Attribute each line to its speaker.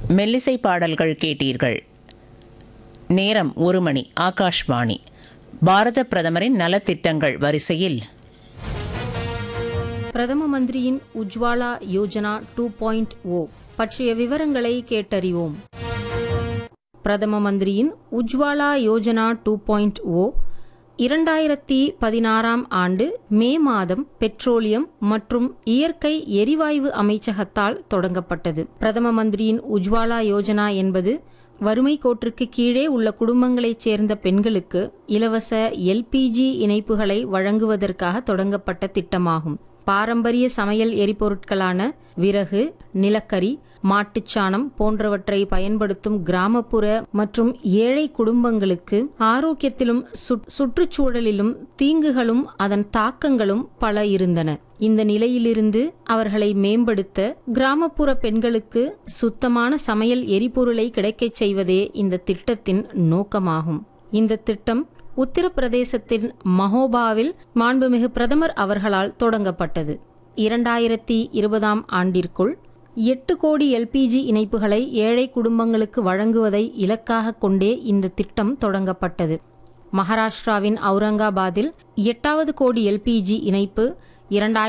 Speaker 1: மெல்லிசை பாடல்கள் கேட்டீர்கள் நேரம் ஒரு மணி ஆகாஷ்வாணி பாரத பிரதமரின் நலத்திட்டங்கள் வரிசையில்
Speaker 2: பிரதம மந்திரியின் Ujjwala Yojana two point O பற்றிய விவரங்களை கேட்டறிவோம் பிரதம மந்திரியின் Ujjwala Yojana two point O இரண்டாயிரத்தி பதினாறாம் ஆண்டு மே மாதம் பெட்ரோலியம் மற்றும் இயற்கை எரிவாயு அமைச்சகத்தால் தொடங்கப்பட்டது பிரதம மந்திரியின் உஜ்வாலா யோஜனா என்பது வறுமை கோட்டிற்கு கீழே உள்ள குடும்பங்களைச் சேர்ந்த பெண்களுக்கு இலவச எல்பிஜி இணைப்புகளை வழங்குவதற்காக தொடங்கப்பட்ட திட்டமாகும் பாரம்பரிய சமையல் எரிபொருட்களான விறகு நிலக்கரி மாட்டுச்சாணம் போன்றவற்றை பயன்படுத்தும் கிராமப்புற மற்றும் ஏழை குடும்பங்களுக்கு ஆரோக்கியத்திலும் சுற்- சுற்றுச்சூழலிலும் தீங்குகளும் அதன் தாக்கங்களும் பல இருந்தன இந்த நிலையிலிருந்து அவர்களை மேம்படுத்த கிராமப்புற பெண்களுக்கு சுத்தமான சமையல் எரிபொருளை கிடைக்கச் செய்வதே இந்த திட்டத்தின் நோக்கமாகும் இந்த திட்டம் உத்தரப்பிரதேசத்தின் மஹோபாவில் மாண்புமிகு பிரதமர் அவர்களால் தொடங்கப்பட்டது இரண்டாயிரத்தி இருபதாம் ஆண்டிற்குள் எட்டு கோடி எல்பிஜி இணைப்புகளை ஏழை குடும்பங்களுக்கு வழங்குவதை இலக்காக கொண்டே இந்த திட்டம் தொடங்கப்பட்டது மகாராஷ்டிராவின் அவுரங்காபாத்தில் எட்டாவது கோடி எல்பிஜி இணைப்பு இரண்டாயிரத்தி